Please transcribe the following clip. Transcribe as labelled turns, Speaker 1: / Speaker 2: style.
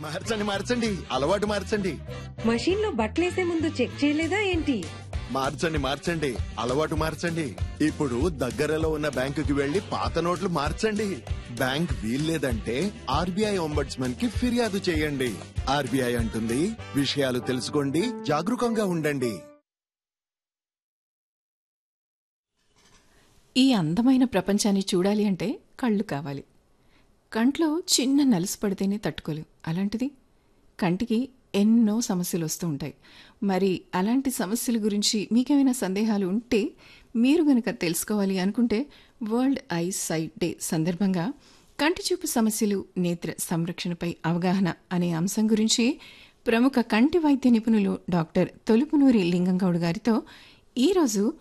Speaker 1: మార్చండి మార్చండి అలవాటు మార్చండి
Speaker 2: మషీన్ లో బట్టలేసే ముందు చెక్ చేయలేదా ఏంటి
Speaker 1: మార్చండి మార్చండి అలవాటు మార్చండి ఇప్పుడు దగ్గరలో ఉన్న బ్యాంకుకి వెళ్లి పాత నోట్లు మార్చండి బ్యాంక్ వీల్లేదంటే ఆర్బీఐ ఒంబడ్స్మన్ కి ఫిర్యాదు చేయండి ఆర్బీఐ అంటుంది విషయాలు తెలుసుకోండి జాగరూకంగా ఉండండి
Speaker 3: ఈ అందమైన ప్రపంచాన్ని చూడాలి అంటే కళ్ళు కావాలి కంట్లో చిన్న నలుసు పడితేనే తట్టుకోలేం అలాంటిది కంటికి ఎన్నో సమస్యలు వస్తూ ఉంటాయి మరి అలాంటి సమస్యల గురించి మీకేమైనా సందేహాలు ఉంటే మీరు గనక తెలుసుకోవాలి అనుకుంటే వరల్డ్ ఐ సైట్ డే సందర్భంగా కంటి చూపు సమస్యలు నేత్ర సంరక్షణపై అవగాహన అనే అంశం గురించి ప్రముఖ కంటి వైద్య నిపుణులు డాక్టర్ తొలుపునూరి లింగంగౌడ్ గారితో ఈరోజు